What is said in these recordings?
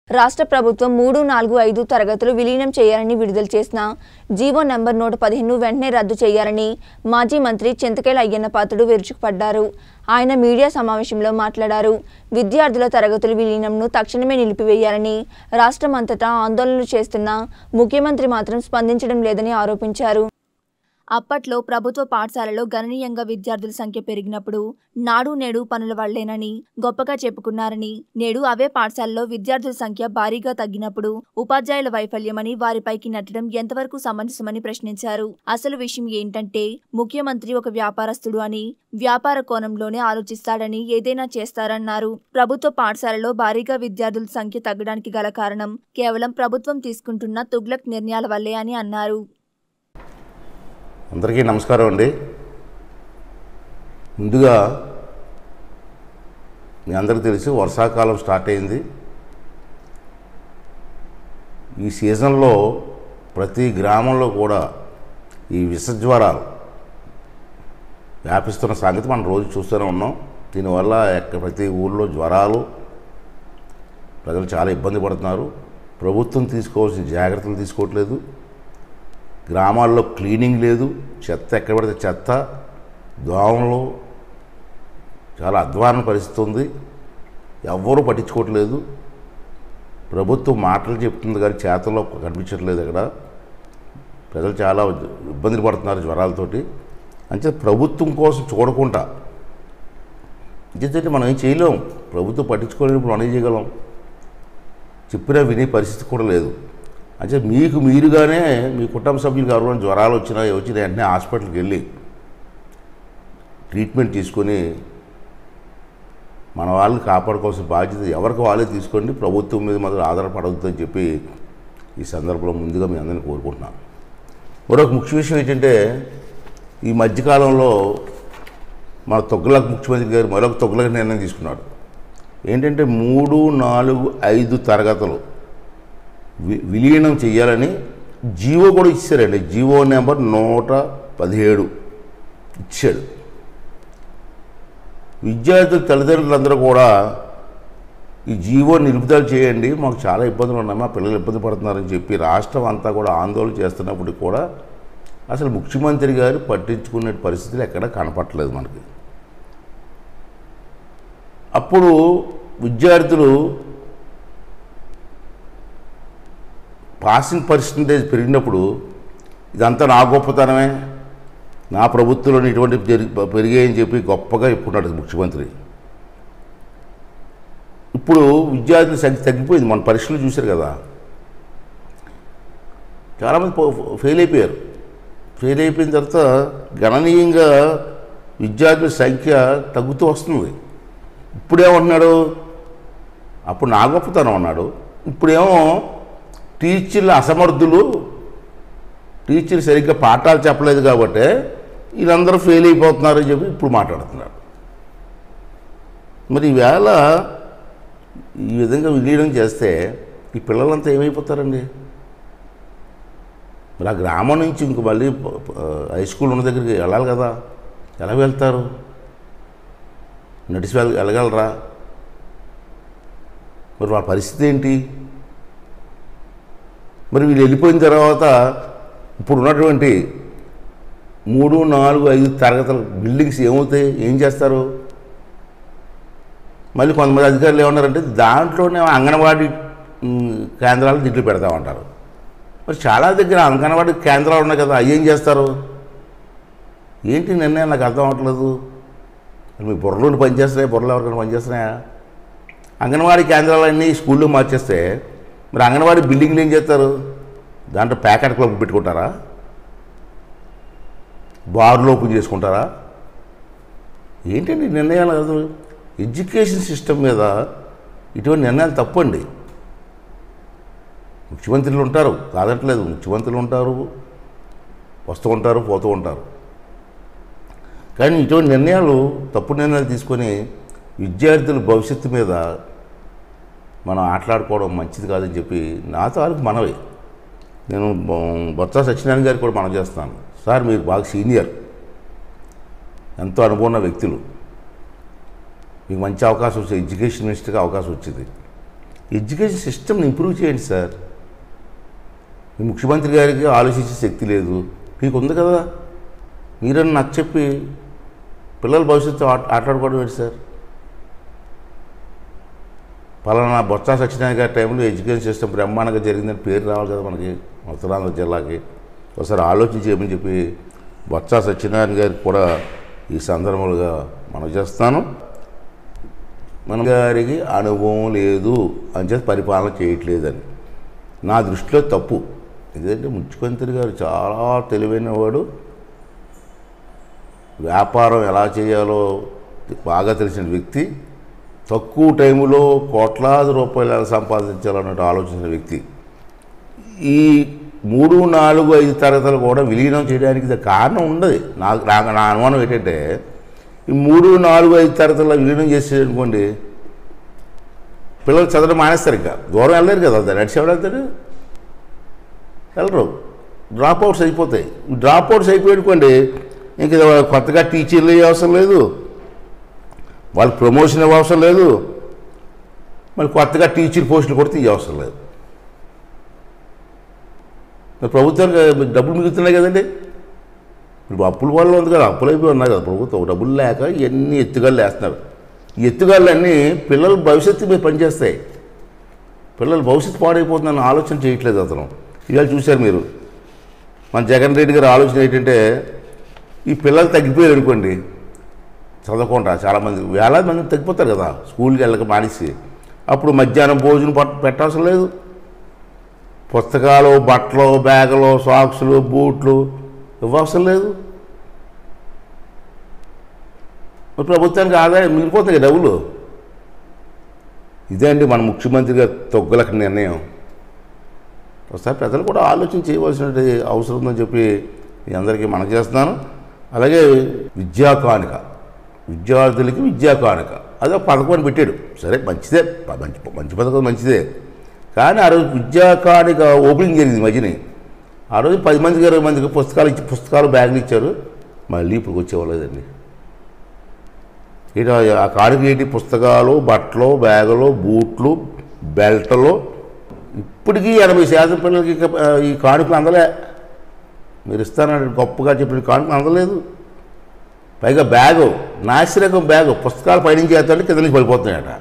రాష్ట్ర ప్రభుత్వం మూడు నాలుగు ఐదు తరగతులు విలీనం చేయాలని విడుదల చేసిన జీవో నెంబర్ నూట పదిహేను వెంటనే రద్దు చేయాలని మాజీ మంత్రి చింతకేల అయ్యన్న పాత్రుడు విరుచుకుపడ్డారు ఆయన మీడియా సమావేశంలో మాట్లాడారు విద్యార్థుల తరగతుల విలీనంను తక్షణమే నిలిపివేయాలని రాష్ట్రమంతటా ఆందోళనలు చేస్తున్న ముఖ్యమంత్రి మాత్రం స్పందించడం లేదని ఆరోపించారు అప్పట్లో ప్రభుత్వ పాఠశాలలో గణనీయంగా విద్యార్థుల సంఖ్య పెరిగినప్పుడు నాడు నేడు పనుల వల్లేనని గొప్పగా చెప్పుకున్నారని నేడు అవే పాఠశాలలో విద్యార్థుల సంఖ్య భారీగా తగ్గినప్పుడు ఉపాధ్యాయుల వైఫల్యమని వారిపైకి నెట్టడం ఎంతవరకు సమంజసమని ప్రశ్నించారు అసలు విషయం ఏంటంటే ముఖ్యమంత్రి ఒక వ్యాపారస్తుడు అని వ్యాపార కోణంలోనే ఆలోచిస్తాడని ఏదైనా చేస్తారన్నారు ప్రభుత్వ పాఠశాలలో భారీగా విద్యార్థుల సంఖ్య తగ్గడానికి గల కారణం కేవలం ప్రభుత్వం తీసుకుంటున్న తుగ్లక్ నిర్ణయాల వల్లే అని అన్నారు అందరికీ నమస్కారం అండి ముందుగా మీ అందరికీ తెలిసి వర్షాకాలం స్టార్ట్ అయింది ఈ సీజన్లో ప్రతి గ్రామంలో కూడా ఈ విషజ్వరాలు వ్యాపిస్తున్న సంగతి మనం రోజు చూస్తూనే ఉన్నాం దీనివల్ల ఎక్క- ప్రతి ఊళ్ళో జ్వరాలు ప్రజలు చాలా ఇబ్బంది పడుతున్నారు ప్రభుత్వం తీసుకోవాల్సిన జాగ్రత్తలు తీసుకోవట్లేదు గ్రామాల్లో క్లీనింగ్ లేదు చెత్త ఎక్కడ పడితే చెత్త దోమలు చాలా అధ్వాన పరిస్థితి ఉంది ఎవ్వరూ పట్టించుకోవట్లేదు ప్రభుత్వం మాటలు చెప్తుంది కానీ చేతల్లో కనిపించట్లేదు ఇక్కడ ప్రజలు చాలా ఇబ్బందులు పడుతున్నారు జ్వరాలతోటి అంటే ప్రభుత్వం కోసం చూడకుండా ఎందుకంటే మనం ఏం చేయలేం ప్రభుత్వం పట్టించుకోలేనప్పుడు మనం ఏం చేయగలం చెప్పినా వినే పరిస్థితి కూడా లేదు అంటే మీకు మీరుగానే మీ కుటుంబ సభ్యులకు ఎవరైనా జ్వరాలు వచ్చినా వచ్చిన వెంటనే హాస్పిటల్కి వెళ్ళి ట్రీట్మెంట్ తీసుకొని మన వాళ్ళని కాపాడుకోవాల్సిన బాధ్యత ఎవరికి వాళ్ళే తీసుకోండి ప్రభుత్వం మీద మాత్రం ఆధారపడవద్దని చెప్పి ఈ సందర్భంలో ముందుగా మీ అందరిని కోరుకుంటున్నాను మరొక ముఖ్య విషయం ఏంటంటే ఈ మధ్యకాలంలో మన తొగ్గులకు ముఖ్యమంత్రి గారు మరొక తొగ్గులకు నిర్ణయం తీసుకున్నాడు ఏంటంటే మూడు నాలుగు ఐదు తరగతులు వి- విలీనం చేయాలని జీవో కూడా ఇచ్చారండి జీవో నెంబర్ నూట పదిహేడు ఇచ్చాడు విద్యార్థుల తల్లిదండ్రులందరూ కూడా ఈ జీవో నిలుపుదల చేయండి మాకు చాలా ఇబ్బందులు ఉన్నాయి మా పిల్లలు ఇబ్బంది పడుతున్నారని చెప్పి రాష్ట్రం అంతా కూడా ఆందోళన చేస్తున్నప్పుడు కూడా అసలు ముఖ్యమంత్రి గారు పట్టించుకునే పరిస్థితులు ఎక్కడ కనపట్టలేదు మనకి అప్పుడు విద్యార్థులు పాసింగ్ పర్సంటేజ్ పెరిగినప్పుడు ఇదంతా నా గొప్పతనమే నా ప్రభుత్వంలో ఇటువంటి జరి- పెరిగాయని చెప్పి గొప్పగా చెప్పుకున్నాడు ముఖ్యమంత్రి ఇప్పుడు విద్యార్థుల సంఖ్య తగ్గిపోయింది మన పరీక్షలు చూశారు కదా చాలామంది పో- ఫెయిల్ అయిపోయారు ఫెయిల్ అయిపోయిన తర్వాత గణనీయంగా విద్యార్థుల సంఖ్య తగ్గుతూ వస్తుంది ఇప్పుడేమంటున్నాడు అప్పుడు నా గొప్పతనం అన్నాడు ఇప్పుడేమో టీచర్లు అసమర్థులు టీచర్లు సరిగ్గా పాఠాలు చెప్పలేదు కాబట్టి వీళ్ళందరూ ఫెయిల్ అయిపోతున్నారని చెప్పి ఇప్పుడు మాట్లాడుతున్నాడు మరి ఈవేళ ఈ విధంగా విలీనం చేస్తే ఈ పిల్లలంతా ఏమైపోతారండి మరి ఆ గ్రామం నుంచి ఇంక మళ్ళీ ప- ప- హై స్కూల్ ఉన్న దగ్గరికి వెళ్ళాలి కదా ఎలా వెళ్తారు నడిచి వెళ్ళ వెళ్ళగలరా మరి వాళ్ళ పరిస్థితి ఏంటి మరి వీళ్ళు వెళ్ళిపోయిన తర్వాత ఇప్పుడు ఉన్నటువంటి మూడు నాలుగు ఐదు తరగతుల బిల్డింగ్స్ ఏమవుతాయి ఏం చేస్తారు మళ్ళీ కొంతమంది అధికారులు ఏమన్నారంటే దాంట్లోనే అంగన్వాడీ ఉమ్, కేంద్రాలు దిట్లు పెడతామంటారు మరి చాలా దగ్గర అంగన్వాడీ కేంద్రాలు ఉన్నాయి కదా అవి ఏం చేస్తారు ఏంటి నిర్ణయం నాకు అర్థం అవ్వట్లేదు మరి మీ బుర్రలోని పనిచేస్తున్నాయి బుర్రలు ఎవరికైనా పనిచేస్తున్నాయా అంగన్వాడీ కేంద్రాలన్నీ స్కూల్లో మార్చేస్తే మరి అంగన్వాడీ బిల్డింగ్లు ఏం చేస్తారు దాంట్లో ప్యాకెట్ క్లబ్ పెట్టుకుంటారా బార్లు ఓపెన్ చేసుకుంటారా ఏంటండి ఈ నిర్ణయాలు అసలు ఎడ్యుకేషన్ సిస్టమ్ మీద ఇటువంటి నిర్ణయాలు తప్పండి ముఖ్యమంత్రులు ఉంటారు కాదట్లేదు ముఖ్యమంత్రులు ఉంటారు వస్తూ ఉంటారు పోతూ ఉంటారు కానీ ఇటువంటి నిర్ణయాలు తప్పు నిర్ణయాలు తీసుకొని విద్యార్థుల భవిష్యత్తు మీద మనం ఆటలాడుకోవడం మంచిది కాదని చెప్పి నా తాలూకు మనవి నేను బొ- బొత్స సత్యనారాయణ గారికి కూడా మనం చేస్తాను సార్ మీరు బాగా సీనియర్ ఎంతో అనుభవం ఉన్న వ్యక్తులు మీకు మంచి అవకాశం వచ్చింది ఎడ్యుకేషన్ మినిస్టర్గా అవకాశం వచ్చింది ఎడ్యుకేషన్ సిస్టమ్ని ఇంప్రూవ్ చేయండి సార్ మీ ముఖ్యమంత్రి గారికి ఆలోచించే శక్తి లేదు మీకు ఉంది కదా మీరని నాకు చెప్పి పిల్లల భవిష్యత్తు ఆట ఆటాడుకోవడం ఏంటి సార్ పలానా బొత్స సత్యనారాయణ గారి టైంలో ఎడ్యుకేషన్ సిస్టమ్ బ్రహ్మాండంగా జరిగిందని పేరు రావాలి కదా మనకి ఉత్తరాంధ్ర జిల్లాకి ఒకసారి ఆలోచించి చేయమని చెప్పి బొత్స సత్యనారాయణ గారికి కూడా ఈ సందర్భంగా మనం చేస్తాను మన గారికి అనుభవం లేదు అని చెప్పి పరిపాలన చేయట్లేదని నా దృష్టిలో తప్పు ఎందుకంటే ముఖ్యమంత్రి గారు చాలా తెలివైన వాడు వ్యాపారం ఎలా చేయాలో బాగా తెలిసిన వ్యక్తి తక్కువ టైంలో కోట్లాది రూపాయలు ఎలా సంపాదించాలన్నట్టు ఆలోచించిన వ్యక్తి ఈ మూడు నాలుగు ఐదు తరగతులు కూడా విలీనం చేయడానికి ఇది కారణం ఉండదు నాకు నాకు నా అనుమానం ఏంటంటే ఈ మూడు నాలుగు ఐదు తరగతుల్లో విలీనం చేసేదనుకోండి పిల్లలు చదవడం మానేస్తారు ఇంకా దూరం వెళ్ళలేరు కదా నడిచి ఎవరు వెళ్తాడు వెళ్ళరు డ్రాప్ అవుట్స్ అయిపోతాయి డ్రాప్ అవుట్స్ అయిపోయాడుకోండి ఇంక ఇది కొత్తగా టీచర్లు అయ్యే అవసరం లేదు వాళ్ళకి ప్రమోషన్ ఇవ్వ అవసరం లేదు మళ్ళీ కొత్తగా టీచర్ పోస్టులు కూడా తీయ అవసరం లేదు మరి ప్రభుత్వానికి డబ్బులు మిగులుతున్నాయి కదండి ఇప్పుడు అప్పుల వల్ల ఉంది కదా అప్పులు అయిపోయి ఉన్నాయి కదా ప్రభుత్వం డబ్బులు లేక ఇవన్నీ ఎత్తుగాళ్ళు వేస్తున్నారు ఈ ఎత్తుగాళ్ళన్నీ పిల్లల భవిష్యత్తు మీద పనిచేస్తాయి పిల్లల భవిష్యత్తు పాడైపోతుందని ఆలోచన చేయట్లేదు అతను ఇవాళ చూశారు మీరు మన జగన్ రెడ్డి గారి ఆలోచన ఏంటంటే ఈ పిల్లలు తగ్గిపోయారు అనుకోండి చదవకుండా చాలామంది వేలాది మంది తగ్గిపోతారు కదా స్కూల్కి వెళ్ళక మానేసి అప్పుడు మధ్యాహ్నం భోజనం పట్ పెట్టవసరం లేదు పుస్తకాలు బట్టలు బ్యాగులు సాక్సులు బూట్లు ఇవ్వవసరం లేదు మరి ప్రభుత్వానికి ఆదాయం మిగిలిపోతుంది కదా డబ్బులు ఇదే అండి మన ముఖ్యమంత్రి గారి తొగ్గులకు నిర్ణయం ఒకసారి ప్రజలు కూడా ఆలోచన చేయవలసిన అవసరం ఉందని చెప్పి మీ అందరికీ మనం చేస్తున్నాను అలాగే విద్యా కానుక విద్యార్థులకి విద్యా కానుక అదే పథకం అని పెట్టాడు సరే మంచిదే ప- మంచి మంచి పథకం మంచిదే కానీ ఆ రోజు విద్యా కానుక ఓపెనింగ్ జరిగింది ఈ మధ్యని ఆ రోజు పది మందికి ఇరవై మందికి పుస్తకాలు ఇచ్చి పుస్తకాలు బ్యాగులు ఇచ్చారు మళ్ళీ ఇప్పుడు వచ్చేవాళ్ళదండి ఇటు ఆ కానుక ఏంటి పుస్తకాలు బట్టలు బ్యాగులు బూట్లు బెల్ట్లు ఇప్పటికీ ఎనభై శాతం పిల్లలకి ఇక, ఆ, ఈ కానుకలు అందలే మీరు ఇస్తానని గొప్పగా చెప్పిన కానుకలు అందలేదు పైగా బ్యాగు నాసిరకం బ్యాగు పుస్తకాలు పైనుంచి చేస్తాంటే కింద నుంచి పడిపోతున్నాయట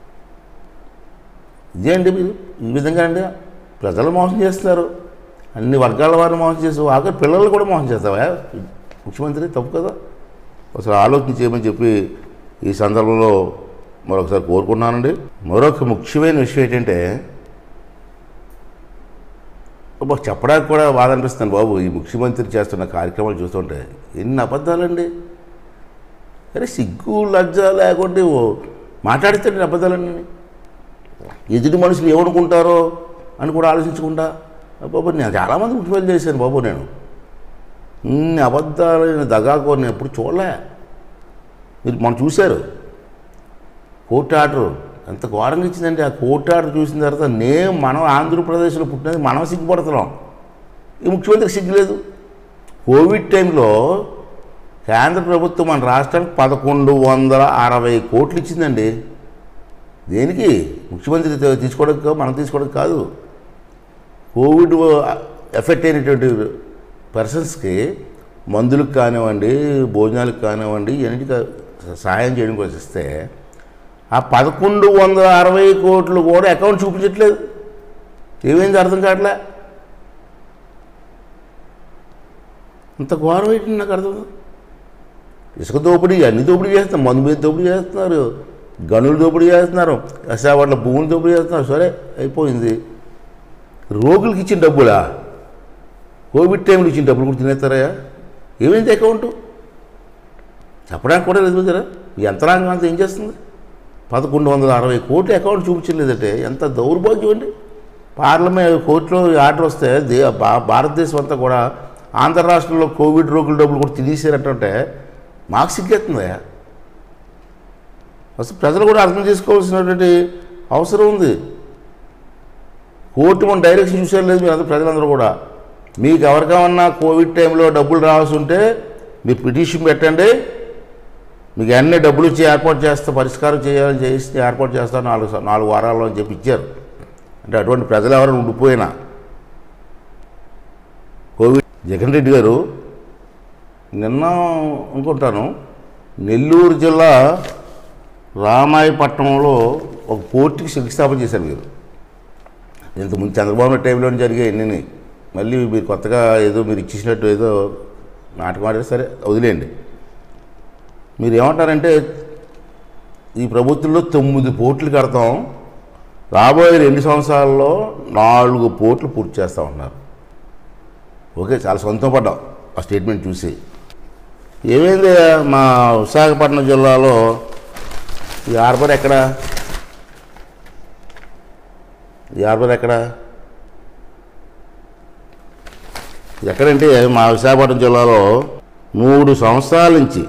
ఇదే అండి మీరు ఈ విధంగా అండి ప్రజలు మోసం చేస్తున్నారు అన్ని వర్గాల వారిని మోసం చేస్తారు ఆఖరి పిల్లలు కూడా మోసం చేస్తావా ముఖ్యమంత్రి తప్పు కదా ఒకసారి ఆలోచన చేయమని చెప్పి ఈ సందర్భంలో మరొకసారి కోరుకున్నానండి మరొక ముఖ్యమైన విషయం ఏంటంటే అబ్బా చెప్పడానికి కూడా బాధ అనిపిస్తుంది బాబు ఈ ముఖ్యమంత్రి చేస్తున్న కార్యక్రమాలు చూస్తుంటే ఎన్ని అబద్ధాలండి అరే సిగ్గు లజ్జ లేకుంటే ఓ మాట్లాడితే అబద్ధాలండి ఎదుటి మనుషులు ఏమనుకుంటారో అని కూడా ఆలోచించకుండా బాబు నేను చాలామంది ముఖ్యమంత్రి చేశాను బాబు నేను ఇన్ని అబద్ధాలైన దగాకో నేను ఎప్పుడు చూడలే మీరు మనం చూశారు కోర్టు ఆర్డర్ ఎంత ఘోరంగా ఇచ్చిందంటే ఆ కోర్టు ఆర్డర్ చూసిన తర్వాత నేను మనం ఆంధ్రప్రదేశ్లో పుట్టినది మనం సిగ్గుపడుతున్నాం ఈ ముఖ్యమంత్రికి సిగ్గులేదు కోవిడ్ టైంలో కేంద్ర ప్రభుత్వం మన రాష్ట్రానికి పదకొండు వందల అరవై కోట్లు ఇచ్చిందండి దేనికి ముఖ్యమంత్రి తీ- తీసుకోవడానికి కాదు, మనం తీసుకోవడానికి కాదు కోవిడ్ ఎఫెక్ట్ అయినటువంటి పర్సన్స్కి మందులకు కానివ్వండి భోజనాలకు కానివ్వండి ఇవన్నిటికి సహాయం చేయడం కోసం ఇస్తే ఆ పదకొండు వందల అరవై కోట్లు కూడా అకౌంట్ చూపించట్లేదు ఏమైంది అర్థం కావట్లే అంత ఘోరం ఏంటి నాకు అర్థం కాదు. ఇసుక దోపిడీ అన్ని దోపిడీ చేస్తున్నారు మందు మీద దోపిడీ చేస్తున్నారు గనులు దోపిడీ చేస్తున్నారు అసావాట్ల భూములు దోపిడీ చేస్తున్నారు సరే అయిపోయింది రోగులకి ఇచ్చిన డబ్బులా కోవిడ్ టైంలో ఇచ్చిన డబ్బులు కూడా తినేస్తారా ఏమైంది అకౌంటు చెప్పడానికి కూడా లేదు కదా ఈ యంత్రాంగం అంతా ఏం చేస్తుంది పదకొండు వందల అరవై కోట్ల అకౌంట్ చూపించలేదంటే ఎంత దౌర్భాగ్యం అండి పార్లమెంట్ కోర్టులో ఈ ఆర్డర్ వస్తే దే భా- భారతదేశం అంతా కూడా ఆంధ్ర రాష్ట్రంలో కోవిడ్ రోగుల డబ్బులు కూడా తినేసారంటే మాకు సిగ్గెత్తుందా అసలు ప్రజలు కూడా అర్థం చేసుకోవాల్సినటువంటి అవసరం ఉంది కోర్టు మన డైరెక్షన్ చూసారు లేదు మీరు అందరూ ప్రజలందరూ కూడా మీకు ఎవరికమన్నా కోవిడ్ టైంలో డబ్బులు రావాల్సి ఉంటే మీరు పిటిషన్ పెట్టండి మీకు అన్ని డబ్బులు ఇచ్చి ఏర్పాటు చేస్తే పరిష్కారం చేయాలని చేసి ఏర్పాటు చేస్తాను నాలుగు స- నాలుగు వారాల్లో అని చెప్పి ఇచ్చారు అంటే అటువంటి ప్రజలు ఎవరైనా ఉండిపోయినా కోవిడ్ జగన్ రెడ్డి గారు నిన్న అనుకుంటాను నెల్లూరు జిల్లా రామాయపట్నంలో ఒక పోర్టుకి శంకుస్థాపన చేశారు మీరు ఇంతకుముందు చంద్రబాబు నాయుడు టైంలో జరిగాయి ఎన్ని మళ్ళీ మీరు కొత్తగా ఏదో మీరు ఇచ్చేసినట్టు ఏదో నాటకం ఆడారు సరే వదిలేయండి మీరు ఏమంటారంటే ఈ ప్రభుత్వంలో తొమ్మిది పోర్టులు కడతాం రాబోయే రెండు సంవత్సరాల్లో నాలుగు పోర్టులు పూర్తి చేస్తూ ఉన్నారు ఓకే చాలా సంతోషపడ్డాం ఆ స్టేట్మెంట్ చూసి ఏమైంది మా విశాఖపట్నం జిల్లాలో ఈ హార్బర్ ఎక్కడ ఈ హార్బర్ ఎక్కడ ఎక్కడంటే మా విశాఖపట్నం జిల్లాలో మూడు సంవత్సరాల నుంచి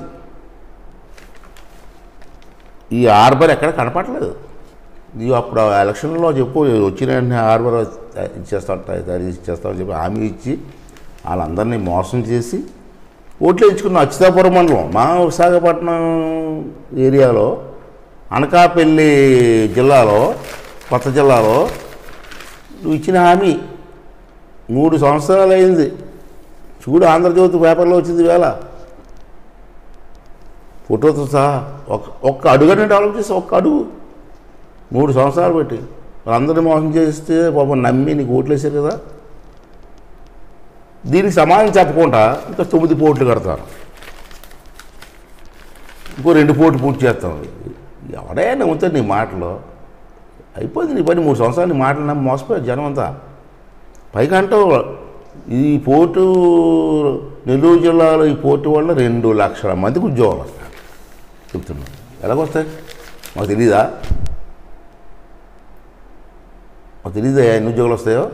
ఈ హార్బర్ ఎక్కడ కనపడలేదు నీవు అప్పుడు ఆ ఎలక్షన్లో చెప్పు వచ్చిన వెంటనే హార్బర్ ఇచ్చేస్తా తయారు చేసి ఇచ్చేస్తామని చెప్పి హామీ ఇచ్చి వాళ్ళందరినీ మోసం చేసి ఓట్లు ఎంచుకున్న అచ్యుతాపురం మండలం మా విశాఖపట్నం ఏరియాలో అనకాపల్లి జిల్లాలో కొత్త జిల్లాలో నువ్వు ఇచ్చిన హామీ మూడు సంవత్సరాలు అయింది చూడు ఆంధ్రజ్యోతి పేపర్లో వచ్చింది వేళ ఫోటోతో సహా ఒక ఒక్క అడుగనే డెవలప్ చేసి ఒక్క అడుగు మూడు సంవత్సరాలు పెట్టి వాళ్ళందరినీ మోసం చేస్తే పాపం నమ్మి నీకు ఓట్లు వేసారు కదా దీనికి సమాధానం చెప్పకుండా ఇంకా తొమ్మిది పోట్లు కడతాను ఇంకో రెండు పోట్లు పూర్తి చేస్తాం ఎవడే నమ్ముతాడు నీ మాటలు అయిపోయింది నీ పని మూడు సంవత్సరాలు నీ మాటలు నమ్మి మోసపోయారు జనం అంతా పైగా అంటావు ఈ పోర్టు నెల్లూరు జిల్లాలో ఈ పోర్టు వల్ల రెండు లక్షల మందికి ఉద్యోగాలు వస్తాయి చెప్తున్నాను ఎలాగొస్తాయి మాకు తెలీదా మాకు తెలీదా ఎన్ని ఉద్యోగాలు వస్తాయో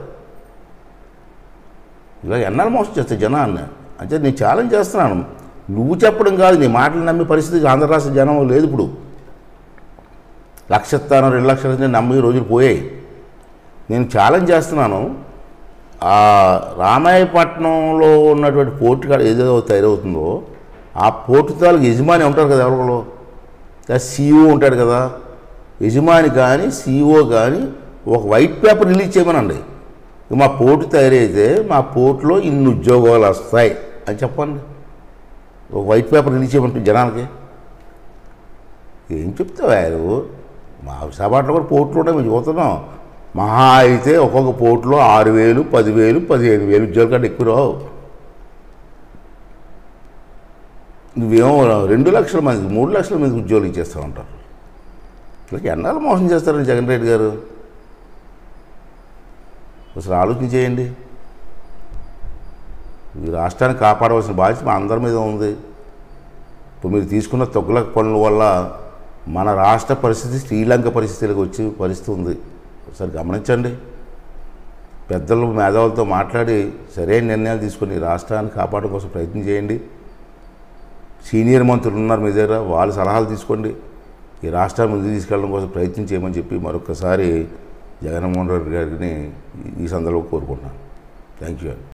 ఇలా ఎన్నాళ్ళు మోసం చేస్తాయి జనాన్ని అంటే నేను ఛాలెంజ్ చేస్తున్నాను నువ్వు చెప్పడం కాదు నీ మాటలు నమ్మే పరిస్థితి ఆంధ్ర రాష్ట్ర జనం లేదు ఇప్పుడు లక్ష ఇస్తాను రెండు లక్షలు ఇస్తాను నమ్మే రోజులు పోయాయి నేను ఛాలెంజ్ చేస్తున్నాను ఆ రామాయపట్నంలో ఉన్నటువంటి పోర్టు కాడ ఏదేదో తయారవుతుందో ఆ పోర్టు తాలూకు యజమాని ఉంటారు కదా ఎవరిలో సీఈఓ ఉంటాడు కదా యజమాని కానీ సీఈఓ కానీ ఒక వైట్ పేపర్ రిలీజ్ చేయమనండి మా పోర్టు తయారైతే మా పోర్టులో ఇన్ని ఉద్యోగాలు వస్తాయి అని చెప్పండి ఒక వైట్ పేపర్ రిలీజ్ చేయమంటుంది జనాలకి ఏం చెప్తావు నువ్వు మా విశాఖపట్నంలో కూడా పోర్టులు ఉంటాయి మేము చూస్తున్నాం మహా అయితే ఒక్కొక్క పోర్టులో ఆరు వేలు పదివేలు పదిహేను వేలు ఉద్యోగాలు కంటే ఎక్కువ రావు నువ్వేమో రెండు లక్షల మందికి మూడు లక్షల మందికి ఉద్యోగాలు ఇచ్చేస్తూ ఉంటారు ఇలా ఎన్నాళ్ళు మోసం చేస్తారని జగన్ రెడ్డి గారు అసలు ఆలోచన చేయండి ఈ రాష్ట్రాన్ని కాపాడవలసిన బాధ్యత మా అందరి మీద ఉంది ఇప్పుడు మీరు తీసుకున్న తొగ్గుల పనుల వల్ల మన రాష్ట్ర పరిస్థితి శ్రీలంక పరిస్థితిలోకి వచ్చి పరిస్థితి ఉంది ఒకసారి గమనించండి పెద్దలు మేధావులతో మాట్లాడి సరైన నిర్ణయాలు తీసుకొని ఈ రాష్ట్రాన్ని కాపాడడం కోసం ప్రయత్నం చేయండి సీనియర్ మంత్రులు ఉన్నారు మీ దగ్గర వాళ్ళ సలహాలు తీసుకోండి ఈ రాష్ట్రాన్ని ముందుకు తీసుకెళ్ళడం కోసం ప్రయత్నం చేయమని చెప్పి మరొకసారి జగన్మోహన్ రెడ్డి గారిని ఈ సందర్భంలో కోరుకుంటున్నాను థ్యాంక్ యూ